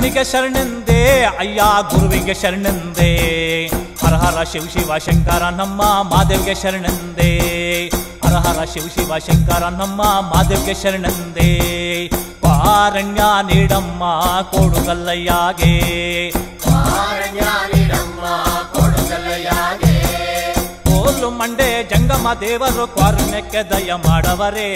ಅಯ್ಯನಿಗೆ ಶರಣೆಂದೇ ಅಯ್ಯ ಗುರುವಿಗೆ ಶರಣೆಂದೇ ಹರ ಹರ ಶಿವ ಶಿವ ಶಂಕರ ನಮ್ಮ ಮಾದೇವ್ಗೆ ಶರಣೆಂದೇ ಹರ ಹರ ಶಿವ ಶಿವ ಶಂಕರ ನಮ್ಮ ಮಾದೇವ್ಗೆ ಶರಣೆಂದೇ ಪಾರಣ್ಯ ನೀಡಮ್ಮ ಕೊಡುಗಲ್ಲಯ್ಯಾಗೆ ಕೋಲು ಮಂಡೆ ಜಂಗಮ ದೇವರು ಕ್ವಾರಣ್ಯಕ್ಕೆ ದಯ ಮಾಡವರೇ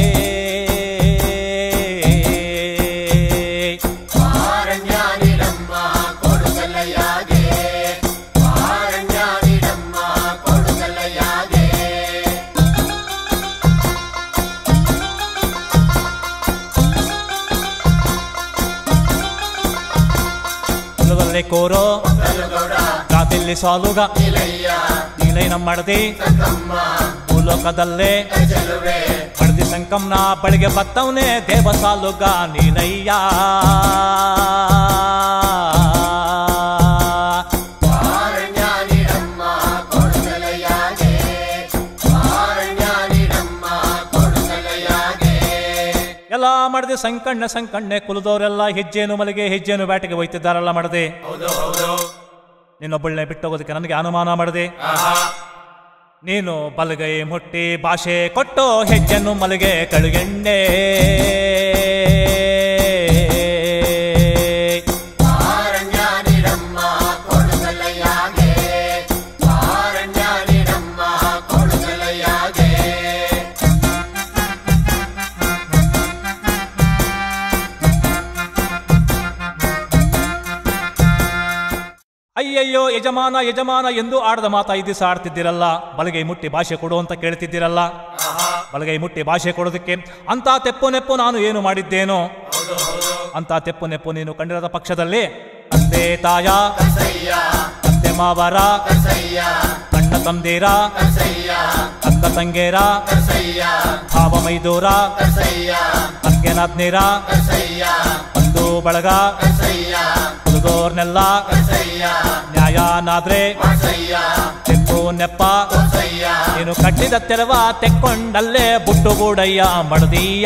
ಕುಲದಲ್ಲೇ ಕೋರೋ ಕಾತಿಲ್ಲಿ ಸಾಲುಗ ನೀಲೈನ ಮಡದಿ ಭೂಲೋಕದಲ್ಲೇ ಮಡದಿ ಸಂಕಮ್ನ ಬಳಿಗೆ ಬತ್ತವನೇ ದೇವ ಸಾಲುಗ ನೀಲಯ್ಯ ಎಲ್ಲ ಮಾಡದೆ ಸಂಕಣ್ಣ ಸಂಕಣ್ಣೆ ಕುಲದವರೆಲ್ಲ ಹೆಜ್ಜೇನು ಮಲೆಗೆ ಹೆಜ್ಜೇನು ಬ್ಯಾಟಿಗೆ ಹೋಯ್ತಿದ್ದಾರಲ್ಲ ಮಾಡದೆ ನಿನ್ನೊಬ್ಬಳನ್ನೇ ಬಿಟ್ಟೋಗೋದಕ್ಕೆ ನನಗೆ ಅನುಮಾನ ಮಾಡದೆ ನೀನು ಬಲಗೈ ಮುಟ್ಟಿ ಭಾಷೆ ಕೊಟ್ಟು ಹೆಜ್ಜೆನ್ನು ಮಲಗೆ ಕಳುಗೆಣ್ಣೆ ಅಯ್ಯಯ್ಯೋ ಯಜಮಾನ ಯಜಮಾನ ಎಂದು ಆಡದ ಮಾತಾ ಈ ದಿವಸ ಆಡ್ತಿದ್ದೀರಲ್ಲ ಬಲಗೈ ಮುಟ್ಟಿ ಭಾಷೆ ಕೊಡು ಅಂತ ಕೇಳ್ತಿದ್ದೀರಲ್ಲ ಬಲಗೈ ಮುಟ್ಟಿ ಭಾಷೆ ಕೊಡೋದಕ್ಕೆ ಅಂತ ತೆಪ್ಪು ನೆಪ್ಪು ನಾನು ಏನು ಮಾಡಿದ್ದೇನೋ ಅಂತ ತೆಪ್ಪು ನೆಪ್ಪು ನೀನು ಕಂಡಿರದ ಪಕ್ಷದಲ್ಲಿ ತಂದೆ ತಾಯ ತಂದೆ ಮಾವರ ಅಣ್ಣ ತಂದೀರ ಅಕ್ಕ ತಂಗೇರ ಭಾವ ಮೈದೂರ ಅಕ್ಕೇನಾದ್ನೀರ ಬಂಧು ಬಳಗ ಹುಡುಗೋರ್ನೆಲ್ಲ ನ್ಯಾಯನಾದ್ರೆ ತೆಪ್ಪು ನೆಪ್ಪ ನೀನು ಕಟ್ಟಿದ ತೆರವ ತೆಕ್ಕೊಂಡಲ್ಲೇ ಬುಟ್ಟುಗೂಡಯ್ಯ ಮಡದೀಯ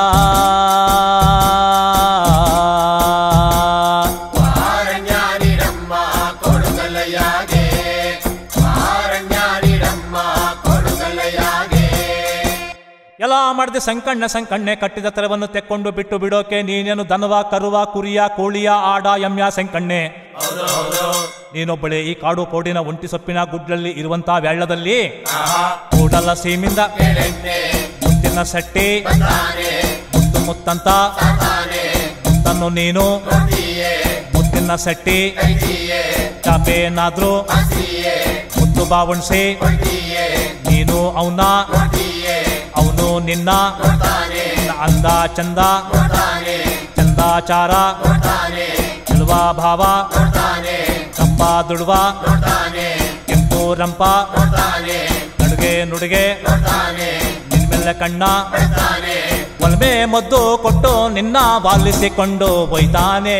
ಎಲ್ಲ ಮಾಡದೆ ಸಂಕಣ್ಣ ಸಂಕಣ್ಣೆ ಕಟ್ಟಿದ ತೆರವನ್ನು ತೆಕ್ಕೊಂಡು ಬಿಟ್ಟು ಬಿಡೋಕೆ ನೀನೇನು ದನವ ಕರುವ ಕುರಿಯ ಕೋಳಿಯ ಆಡ ಎಮ್ಯ ಸಂಕಣ್ಣೆ ನೀನೊಬ್ಬಳೆ ಈ ಕಾಡು ಕೋಡಿನ ಒಂಟಿ ಸೊಪ್ಪಿನ ಗುಡ್ಡಲ್ಲಿ ಇರುವಂತ ವ್ಯಾಳ್ಳದಲ್ಲಿ ಕೂಡಲ ಸೀಮಿಂದ ಮುತ್ತಿನ ಸಟ್ಟಿ ಮುತ್ತು ಮುತ್ತಂತ ಮುತ್ತನ್ನು ನೀನು ಮುತ್ತಿನ ಸಟ್ಟಿ ಚಾಪೇನಾದ್ರು ಮುತ್ತು ಬಾವಣ್ಸಿ ನೀನು ಅವನ ಅವನು ನಿನ್ನ ನಿನ್ನ ಅಂದ ಚಂದ ಚಂದಾಚಾರ ಚೆಲುವ ಭಾವ ಕಂಪ ದುಡುವ ಕೆಂಪು ರಂಪ ನಡುಗೆ ನುಡುಗೆ ನಿನ್ಮೆಲ್ಲ ಕಣ್ಣ ಒಲ್ಮೆ ಮದ್ದು ಕೊಟ್ಟು ನಿನ್ನ ಬಾಲಿಸಿಕೊಂಡು ಬೈತಾನೆ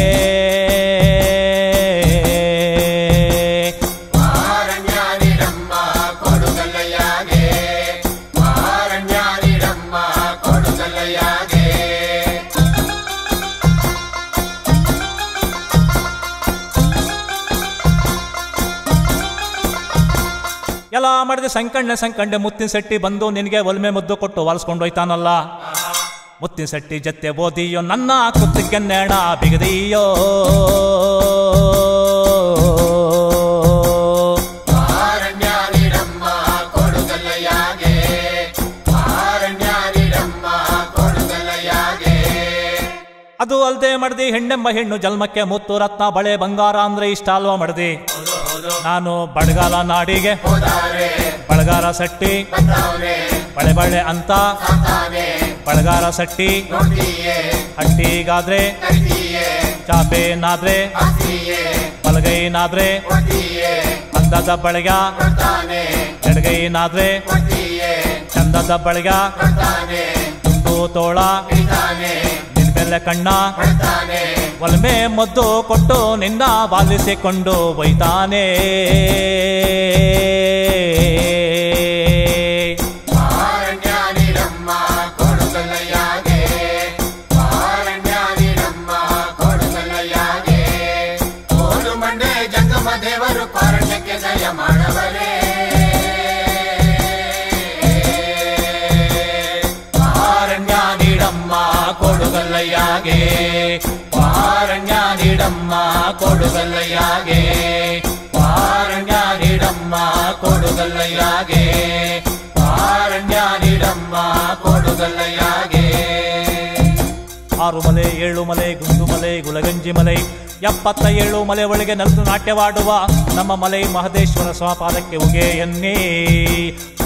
ಎಲ್ಲ ಮಾಡಿದೆ ಸಂಕಣ್ಣೆ ಸಂಕಂಡೆ ಮುತ್ತಿನ ಸೆಟ್ಟಿ ಬಂದು ನಿನಗೆ ಒಲ್ಮೆ ಮುದ್ದು ಕೊಟ್ಟು ವಾಲಿಸ್ಕೊಂಡು ಹೋಯ್ತಾನಲ್ಲ ಮುತ್ತಿನ ಸೆಟ್ಟಿ ಜತ್ತೆ ಓದಿಯೋ ನನ್ನ ಕುತ್ತಿಗೆ ನೇಣ ಬಿಗದಿಯೋ ಅದು ಅಲ್ದೆ ಮಾಡ್ದಿ ಹೆಣ್ಣೆಂಬ ಹೆಣ್ಣು ಜನ್ಮಕ್ಕೆ ಮುತ್ತು ರತ್ನ ಬಳೆ ಬಂಗಾರ ಅಂದ್ರೆ ಇಷ್ಟ ಅಲ್ವಾ ಮಾಡ್ದಿ ನಾನು ಬಡಗಾಲ ನಾಡಿಗೆ ಬಳಗಾರ ಸಟ್ಟಿ ಬಳೆ ಬಳೆ ಅಂತ ಬಳಗಾರ ಸಟ್ಟಿ ಹಟ್ಟಿಗಾದ್ರೆ ಚಾಪೇನಾದ್ರೆ ಬಲಗೈನಾದ್ರೆ ಅಂದದ ಬಳೆಗ ಎಡಗೈನಾದ್ರೆ ಚಂದದ ಬಳೆಗ ತುಂಡು ತೋಳ ನಿನ್ಮೆಲ್ಲ ಕಣ್ಣ ಒಲ್ಮೆ ಮದ್ದು ಕೊಟ್ಟು ನಿನ್ನ ಬಾಲಿಸಿಕೊಂಡು ಒಯ್ತಾನೆ ಕೊಡುಗಲಯಾಗೆ ಕೊಡುಗಲಯಾಗೆ ನಮ್ಮ ದೇವರು ಕಾರಣ್ಯಕ್ಕೆ ದಯ ಮಾಡವರೇ ಪಾರಣ್ಯ ನೀಡಮ್ಮ ಕೊಡುಗಲ್ಲಯ್ಯಾಗೆ ಪಾರಣ್ಯ ನೀಡಮ್ಮ ಕೊಡುಗಲ್ಲಯ್ಯಾಗೆ ಪಾರಣ್ಯ ನೀಡಮ್ಮ ಕೊಡುಗಲ್ಲಯ್ಯಾಗೆ ಪಾರಣ್ಯ ನೀಡಮ್ಮ ಕೊಡುಗಲ್ಲಯ್ಯಾಗೆ ಆರು ಮಲೆ ಏಳು ಮಲೆ ಗುಂಡು ಮಲೆ ಗುಲಗಂಜಿ ಮಲೆ ಎಪ್ಪತ್ತ ಏಳು ಮಲೆ ಒಳಗೆ ನಲ್ದು ನಾಟ್ಯವಾಡುವ ನಮ್ಮ ಮಲೆ ಮಹದೇಶ್ವರ ಸ್ವಪಾದಕ್ಕೆ ಉಗೆ ಎನ್ನೇ